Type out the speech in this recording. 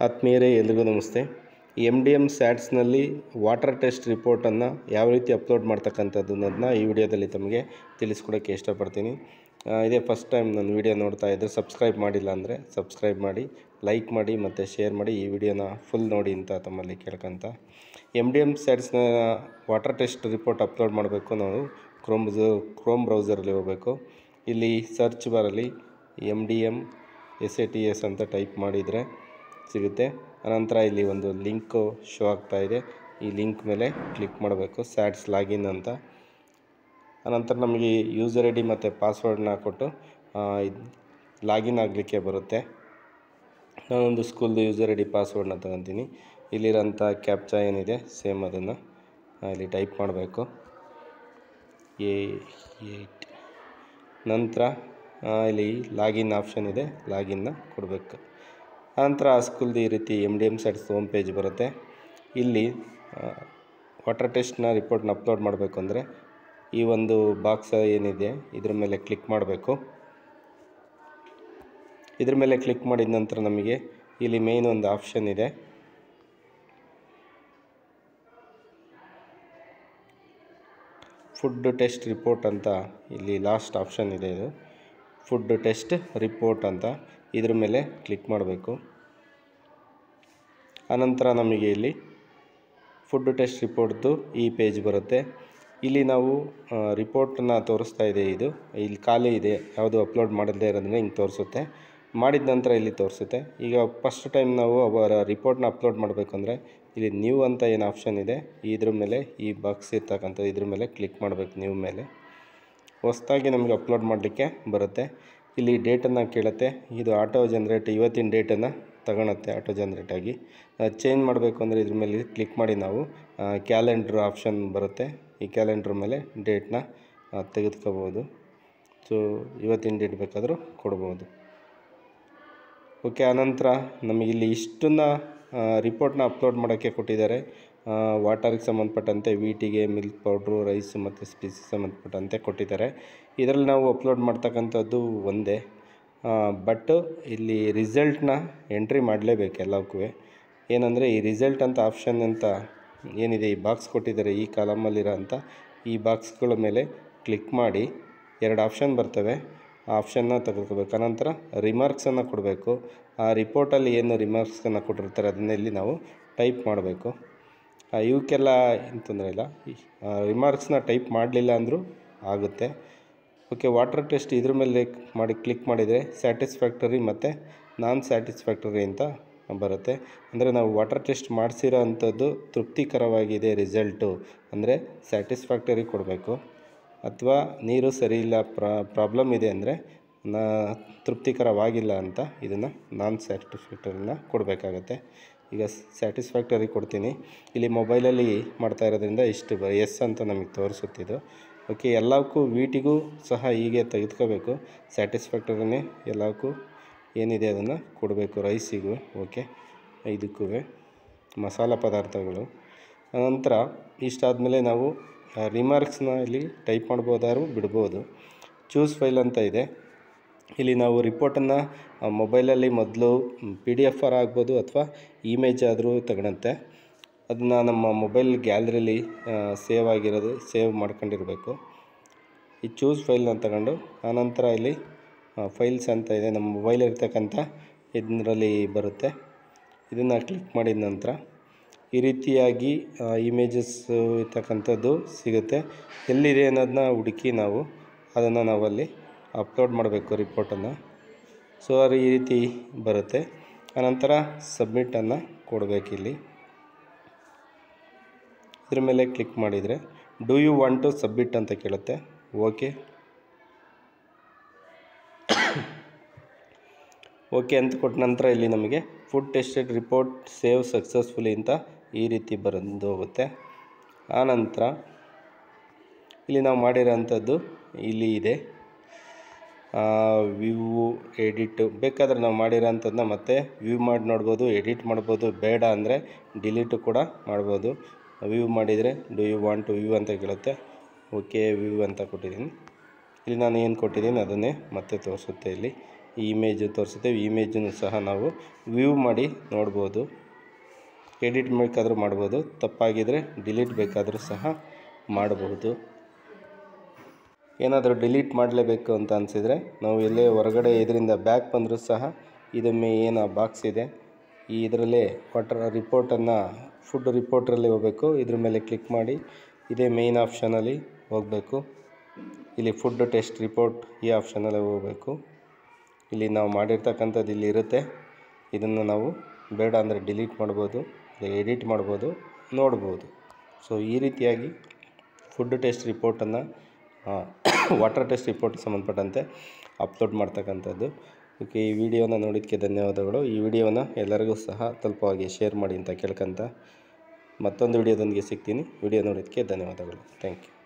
ಆತ್ಮೀಯರೇ ಎಲ್ರಿಗೂ ನಮಸ್ತೆ ಎಮ್ ಡಿ ಎಮ್ ಸ್ಯಾಟ್ಸ್ನಲ್ಲಿ ವಾಟರ್ ಟೆಸ್ಟ್ ರಿಪೋರ್ಟನ್ನು ಯಾವ ರೀತಿ ಅಪ್ಲೋಡ್ ಮಾಡ್ತಕ್ಕಂಥದ್ದು ಅನ್ನೋದನ್ನ ಈ ವಿಡಿಯೋದಲ್ಲಿ ತಮಗೆ ತಿಳಿಸ್ಕೊಡೋಕ್ಕೆ ಇಷ್ಟಪಡ್ತೀನಿ ಆ, ಇದೇ ಫಸ್ಟ್ ಟೈಮ್ ನನ್ನ ವಿಡಿಯೋ ನೋಡ್ತಾ ಇದ್ದರೆ ಸಬ್ಸ್ಕ್ರೈಬ್ ಮಾಡಿಲ್ಲ ಅಂದರೆ ಸಬ್ಸ್ಕ್ರೈಬ್ ಮಾಡಿ ಲೈಕ್ ಮಾಡಿ ಮತ್ತು ಶೇರ್ ಮಾಡಿ ಈ ವಿಡಿಯೋನ ಫುಲ್ ನೋಡಿ ಅಂತ ತಮ್ಮಲ್ಲಿ ಕೇಳ್ಕೊಂತ ಎಮ್ ಡಿ ಎಮ್ ಸ್ಯಾಟ್ಸ್ನ ವಾಟರ್ ಟೆಸ್ಟ್ ರಿಪೋರ್ಟ್ ಅಪ್ಲೋಡ್ ಮಾಡಬೇಕು ನಾವು ಕ್ರೋಮ್ ಕ್ರೋಮ್ ಬ್ರೌಸರಲ್ಲಿ ಹೋಗಬೇಕು ಇಲ್ಲಿ ಸರ್ಚ್ ಬಾರಲ್ಲಿ M D M S A T S ಅಂತ ಟೈಪ್ ಮಾಡಿದರೆ ಸಿಗುತ್ತೆ ಅನಂತರ ಇಲ್ಲಿ ಒಂದು ಲಿಂಕು ಶೋ ಆಗ್ತಾ ಇದೆ ಈ ಲಿಂಕ್ ಮೇಲೆ ಕ್ಲಿಕ್ ಮಾಡಬೇಕು ಸ್ಯಾಟ್ಸ್ ಲಾಗಿನ್ ಅಂತ ಅನಂತರ ನಮಗೆ ಯೂಸರ್ ಐ ಡಿ ಮತ್ತು ಪಾಸ್ವರ್ಡ್ನ ಕೊಟ್ಟು ಲಾಗಿನ್ ಆಗಲಿಕ್ಕೆ ಬರುತ್ತೆ ನಾನೊಂದು ಸ್ಕೂಲ್ದು ಯೂಸರ್ ಐ ಡಿ ಪಾಸ್ವರ್ಡ್ನ ತಗೊತೀನಿ ಇಲ್ಲಿರೋಂಥ ಕ್ಯಾಪ್ಚಾ ಏನಿದೆ ಸೇಮ್ ಅದನ್ನು ಇಲ್ಲಿ ಟೈಪ್ ಮಾಡಬೇಕು ಎ ಏಯ್ಟ್ ನಂತರ ಆ, ಇಲ್ಲಿ ಲಾಗಿನ್ ಆಪ್ಷನ್ ಇದೆ ಲಾಗಿನ್ನ ಕೊಡಬೇಕು ಆನಂತರ ಆ ಸ್ಕೂಲ್ದು ಈ ರೀತಿ M D M sites home page ಬರುತ್ತೆ ಇಲ್ಲಿ ವಾಟರ್ ಟೆಸ್ಟ್ನ ರಿಪೋರ್ಟ್ನ ಅಪ್ಲೋಡ್ ಮಾಡಬೇಕು ಅಂದರೆ ಈ ಒಂದು ಬಾಕ್ಸ್ ಏನಿದೆ ಇದ್ರ ಮೇಲೆ ಕ್ಲಿಕ್ ಮಾಡಬೇಕು ಇದ್ರ ಮೇಲೆ ಕ್ಲಿಕ್ ಮಾಡಿದ ನಂತರ ನಮಗೆ ಇಲ್ಲಿ ಮೇಯ್ನ್ ಒಂದು ಆಪ್ಷನ್ ಇದೆ ಫುಡ್ ಟೆಸ್ಟ್ ರಿಪೋರ್ಟ್ ಅಂತ ಇಲ್ಲಿ ಲಾಸ್ಟ್ ಆಪ್ಷನ್ ಇದೆ ಇದು ಫುಡ್ ಟೆಸ್ಟ್ ರಿಪೋರ್ಟ್ ಅಂತ ಇದ್ರ ಮೇಲೆ ಕ್ಲಿಕ್ ಮಾಡಬೇಕು ಆನಂತರ ನಮಗೆ ಇಲ್ಲಿ ಫುಡ್ ಟೆಸ್ಟ್ ರಿಪೋರ್ಟ್ದು ಈ ಪೇಜ್ ಬರುತ್ತೆ ಇಲ್ಲಿ ನಾವು ರಿಪೋರ್ಟನ್ನ ತೋರಿಸ್ತಾ ಇದೆ ಇದು ಇಲ್ಲಿ ಖಾಲಿ ಇದೆ ಯಾವುದು ಅಪ್ಲೋಡ್ ಮಾಡದೇ ಇರೋದನ್ನ ಹಿಂಗೆ ತೋರಿಸುತ್ತೆ ಮಾಡಿದ ನಂತರ ಇಲ್ಲಿ ತೋರಿಸುತ್ತೆ ಈಗ ಫಸ್ಟ್ ಟೈಮ್ ನಾವು ಅವರ ರಿಪೋರ್ಟ್ನ ಅಪ್ಲೋಡ್ ಮಾಡಬೇಕು ಅಂದರೆ ಇಲ್ಲಿ ನ್ಯೂ ಅಂತ ಏನು ಆಪ್ಷನ್ ಇದೆ ಇದ್ರ ಮೇಲೆ ಈ ಬಾಕ್ಸ್ ಇರ್ತಕ್ಕಂಥ ಇದ್ರ ಮೇಲೆ ಕ್ಲಿಕ್ ಮಾಡಬೇಕು ನ್ಯೂ ಮೇಲೆ ಹೊಸ್ದಾಗಿ ನಮಗೆ ಅಪ್ಲೋಡ್ ಮಾಡಲಿಕ್ಕೆ ಬರುತ್ತೆ ಇಲ್ಲಿ ಡೇಟನ್ನು ಕೇಳುತ್ತೆ ಇದು ಆಟೋ ಜನ್ರೇಟ್ ಇವತ್ತಿನ ಡೇಟನ್ನು ತಗೊಳುತ್ತೆ ಆಟೋ ಜನ್ರೇಟ್ ಆಗಿ ಚೇಂಜ್ ಮಾಡಬೇಕು ಅಂದರೆ ಇದ್ರ ಮೇಲೆ ಕ್ಲಿಕ್ ಮಾಡಿ ನಾವು ಕ್ಯಾಲೆಂಡ್ರ್ ಆಪ್ಷನ್ ಬರುತ್ತೆ ಈ ಕ್ಯಾಲೆಂಡ್ರ್ ಮೇಲೆ ಡೇಟ್ನ ತೆಗೆದುಕೋಬೋದು ಸೊ ಇವತ್ತಿನ ಡೇಟ್ ಬೇಕಾದರೂ ಕೊಡ್ಬೋದು ಓಕೆ ಆನಂತರ ನಮಗಿಲ್ಲಿ ಇಷ್ಟನ್ನ ರಿಪೋರ್ಟ್ನ ಅಪ್ಲೋಡ್ ಮಾಡೋಕ್ಕೆ ಕೊಟ್ಟಿದ್ದಾರೆ ವಾಟರ್ಗೆ ಸಂಬಂಧಪಟ್ಟಂತೆ ವೀಟಿಗೆ ಮಿಲ್ಕ್ ಪೌಡ್ರು ರೈಸ್ ಮತ್ತು ಸ್ಪೀಸಿಗೆ ಸಂಬಂಧಪಟ್ಟಂತೆ ಕೊಟ್ಟಿದ್ದಾರೆ ಇದರಲ್ಲಿ ನಾವು ಅಪ್ಲೋಡ್ ಮಾಡ್ತಕ್ಕಂಥದ್ದು ಒಂದೇ ಬಟ್ ಇಲ್ಲಿ ರಿಸಲ್ಟ್ನ ಎಂಟ್ರಿ ಮಾಡಲೇಬೇಕು ಎಲ್ಲಕ್ಕೂ ಏನಂದರೆ ಈ ರಿಸಲ್ಟ್ ಅಂತ ಆಪ್ಷನ್ ಅಂತ ಏನಿದೆ ಈ ಬಾಕ್ಸ್ ಕೊಟ್ಟಿದ್ದಾರೆ ಈ ಕಾಲಮಲ್ಲಿರೋ ಅಂಥ ಈ ಬಾಕ್ಸ್ಗಳ ಮೇಲೆ ಕ್ಲಿಕ್ ಮಾಡಿ ಎರಡು ಆಪ್ಷನ್ ಬರ್ತವೆ ಆ ಆಪ್ಷನ್ನ ತೆಗೆದುಕೋಬೇಕು ಅನಂತರ ರಿಮಾರ್ಕ್ಸನ್ನು ಕೊಡಬೇಕು ಆ ರಿಪೋರ್ಟಲ್ಲಿ ಏನು ರಿಮಾರ್ಕ್ಸನ್ನು ಕೊಟ್ಟಿರ್ತಾರೆ ಅದನ್ನ ಇಲ್ಲಿ ನಾವು ಟೈಪ್ ಮಾಡಬೇಕು ಇವಕ್ಕೆಲ್ಲ ಏನು ತೊಂದರೆ ಇಲ್ಲ ರಿಮಾರ್ಕ್ಸ್ನ ಟೈಪ್ ಮಾಡಲಿಲ್ಲ ಅಂದರೂ ಆಗುತ್ತೆ ಓಕೆ ವಾಟರ್ ಟೆಸ್ಟ್ ಇದ್ರ ಮೇಲೆ ಮಾಡಿ ಕ್ಲಿಕ್ ಮಾಡಿದರೆ ಸ್ಯಾಟಿಸ್ಫ್ಯಾಕ್ಟರಿ ಮತ್ತು ನಾನ್ ಸ್ಯಾಟಿಸ್ಫ್ಯಾಕ್ಟರಿ ಅಂತ ಬರುತ್ತೆ ಅಂದರೆ ನಾವು ವಾಟರ್ ಟೆಸ್ಟ್ ಮಾಡಿಸಿರೋ ಅಂಥದ್ದು ತೃಪ್ತಿಕರವಾಗಿದೆ ರಿಸಲ್ಟು ಅಂದರೆ ಸ್ಯಾಟಿಸ್ಫ್ಯಾಕ್ಟರಿ ಕೊಡಬೇಕು ಅಥವಾ ನೀರು ಸರಿ ಇಲ್ಲ ಪ್ರಾಬ್ಲಮ್ ಇದೆ ಅಂದರೆ ನಾ ತೃಪ್ತಿಕರವಾಗಿಲ್ಲ ಅಂತ ಇದನ್ನು ನಾನ್ ಸ್ಯಾಟಿಸ್ಫ್ಯಾಕ್ಟರಿನ ಕೊಡಬೇಕಾಗತ್ತೆ ಈಗ ಸ್ಯಾಟಿಸ್ಫ್ಯಾಕ್ಟರಿ ಕೊಡ್ತೀನಿ ಇಲ್ಲಿ ಮೊಬೈಲಲ್ಲಿ ಮಾಡ್ತಾ ಇರೋದ್ರಿಂದ ಇಷ್ಟು ಬ ಎಸ್ ಅಂತ ನಮಗೆ ತೋರಿಸುತ್ತಿದ್ದು ಓಕೆ ಎಲ್ಲಕ್ಕೂ ವೀಟಿಗೂ ಸಹ ಹೀಗೆ ತೆಗೆದುಕೋಬೇಕು ಸ್ಯಾಟಿಸ್ಫ್ಯಾಕ್ಟರಿನೇ ಎಲ್ಲಕ್ಕೂ ಏನಿದೆ ಅದನ್ನು ಕೊಡಬೇಕು ರೈಸಿಗೂ ಓಕೆ ಇದಕ್ಕೂ ಮಸಾಲ ಪದಾರ್ಥಗಳು ನಂತರ ಇಷ್ಟಾದಮೇಲೆ ನಾವು ರಿಮಾರ್ಕ್ಸ್ನ ಇಲ್ಲಿ ಟೈಪ್ ಮಾಡ್ಬೋದಾದ್ರು ಬಿಡ್ಬೋದು ಚೂಸ್ ಫೈಲ್ ಅಂತ ಇದೆ ಇಲ್ಲಿ ನಾವು ರಿಪೋರ್ಟನ್ನು ಮೊಬೈಲಲ್ಲಿ ಮೊದಲು ಪಿ ಡಿ ಎಫ್ ಆರ್ ಆಗ್ಬೋದು ಅಥವಾ ಇಮೇಜ್ ಆದರೂ ತಗೊಳುತ್ತೆ ಅದನ್ನು ನಮ್ಮ ಮೊಬೈಲ್ ಗ್ಯಾಲರಿಲಿ ಸೇವ್ ಆಗಿರೋದು ಸೇವ್ ಮಾಡ್ಕೊಂಡಿರಬೇಕು ಈ ಚೂಸ್ ಫೈಲ್ನ ತಗೊಂಡು ಆನಂತರ ಇಲ್ಲಿ ಫೈಲ್ಸ್ ಅಂತ ಇದೆ ನಮ್ಮ ಮೊಬೈಲ್ ಇರ್ತಕ್ಕಂಥ ಇದರಲ್ಲಿ ಬರುತ್ತೆ ಇದನ್ನು ಕ್ಲಿಕ್ ಮಾಡಿದ ನಂತರ ಈ ರೀತಿಯಾಗಿ ಇಮೇಜಸ್ ಇರ್ತಕ್ಕಂಥದ್ದು ಸಿಗುತ್ತೆ ಎಲ್ಲಿದೆ ಅನ್ನೋದನ್ನ ಹುಡುಕಿ ನಾವು ಅದನ್ನು ನಾವಲ್ಲಿ ಅಪ್ಲೋಡ್ ಮಾಡಬೇಕು ರಿಪೋರ್ಟನ್ನು ಸೊ ಅದು ಈ ರೀತಿ ಬರುತ್ತೆ ಆನಂತರ ಸಬ್ಮಿಟನ್ನು ಕೊಡಬೇಕಿಲ್ಲಿ ಇದ್ರ ಮೇಲೆ ಕ್ಲಿಕ್ ಮಾಡಿದರೆ do you want to submit ಅಂತ ಕೇಳುತ್ತೆ ಓಕೆ ಓಕೆ ಅಂತ ಕೊಟ್ಟ ನಂತರ ಇಲ್ಲಿ ನಮಗೆ food tested report save successfully ಅಂತ ಈ ರೀತಿ ಬರೆದು ಹೋಗುತ್ತೆ ಆನಂತರ ಇಲ್ಲಿ ನಾವು ಮಾಡಿರೋಂಥದ್ದು ಇಲ್ಲಿ ಇದೆ ವ್ಯೂ ಎಡಿಟ್ ಬೇಕಾದರೆ ನಾವು ಮಾಡಿರೋಂಥದ್ದನ್ನ ಮತ್ತೆ ವ್ಯೂ ಮಾಡಿ ನೋಡ್ಬೋದು ಎಡಿಟ್ ಮಾಡ್ಬೋದು ಬೇಡ ಅಂದರೆ ಡಿಲೀಟು ಕೂಡ ಮಾಡ್ಬೋದು ವ್ಯೂ ಮಾಡಿದರೆ do you want to view ಅಂತ ಕೇಳುತ್ತೆ ಓಕೆ ವ್ಯೂ ಅಂತ ಕೊಟ್ಟಿದ್ದೀನಿ ಇಲ್ಲಿ ನಾನು ಏನು ಕೊಟ್ಟಿದ್ದೀನಿ ಅದನ್ನೇ ಮತ್ತೆ ತೋರಿಸುತ್ತೆ ಇಲ್ಲಿ ಈ ಇಮೇಜ್ ತೋರಿಸುತ್ತೆ ಈ ಇಮೇಜನ್ನು ಸಹ ನಾವು ವ್ಯೂ ಮಾಡಿ ನೋಡ್ಬೋದು ಎಡಿಟ್ ಬೇಕಾದರೂ ಮಾಡ್ಬೋದು ತಪ್ಪಾಗಿದ್ದರೆ ಡಿಲೀಟ್ ಬೇಕಾದರೂ ಸಹ ಮಾಡಬಹುದು ಏನಾದರೂ ಡಿಲೀಟ್ ಮಾಡಲೇಬೇಕು ಅಂತ ಅನಿಸಿದರೆ ನಾವು ಎಲ್ಲೇ ಹೊರಗಡೆ ಇದರಿಂದ ಬ್ಯಾಕ್ ಬಂದರೂ ಸಹ ಇದೊಮ್ಮೆ ಏನು ಬಾಕ್ಸ್ ಇದೆ ಈ ಇದರಲ್ಲೇ ವಾಟರ್ ರಿಪೋರ್ಟನ್ನು ಫುಡ್ ರಿಪೋರ್ಟ್ರಲ್ಲಿ ಹೋಗಬೇಕು ಇದ್ರ ಮೇಲೆ ಕ್ಲಿಕ್ ಮಾಡಿ ಇದೇ ಮೇಯ್ನ್ ಆಪ್ಷನಲ್ಲಿ ಹೋಗಬೇಕು ಇಲ್ಲಿ ಫುಡ್ ಟೆಸ್ಟ್ ರಿಪೋರ್ಟ್ ಈ ಆಪ್ಷನಲ್ಲಿ ಹೋಗಬೇಕು ಇಲ್ಲಿ ನಾವು ಮಾಡಿರ್ತಕ್ಕಂಥದ್ದು ಇಲ್ಲಿ ಇರುತ್ತೆ ಇದನ್ನು ನಾವು ಬೇಡ ಅಂದರೆ ಡಿಲೀಟ್ ಮಾಡ್ಬೋದು ಎಡಿಟ್ ಮಾಡ್ಬೋದು ನೋಡ್ಬೋದು ಸೊ ಈ ರೀತಿಯಾಗಿ ಫುಡ್ ಟೆಸ್ಟ್ ರಿಪೋರ್ಟನ್ನು ವಾಟರ್ ಟೆಸ್ಟ್ ರಿಪೋರ್ಟ್ ಸಂಬಂಧಪಟ್ಟಂತೆ ಅಪ್ಲೋಡ್ ಮಾಡ್ತಕ್ಕಂಥದ್ದು ಓಕೆ ಈ ವಿಡಿಯೋನ ನೋಡಿದ್ದಕ್ಕೆ ಧನ್ಯವಾದಗಳು ಈ ವಿಡಿಯೋನ ಎಲ್ಲರಿಗೂ ಸಹ ತಲುಪೋ ಹಾಗೆ ಶೇರ್ ಮಾಡಿ ಅಂತ ಕೇಳ್ಕೊಂತ ಮತ್ತೊಂದು ವಿಡಿಯೋದೊಂದಿಗೆ ಸಿಗ್ತೀನಿ ವಿಡಿಯೋ ನೋಡಿದ್ದಕ್ಕೆ ಧನ್ಯವಾದಗಳು ಥ್ಯಾಂಕ್ ಯು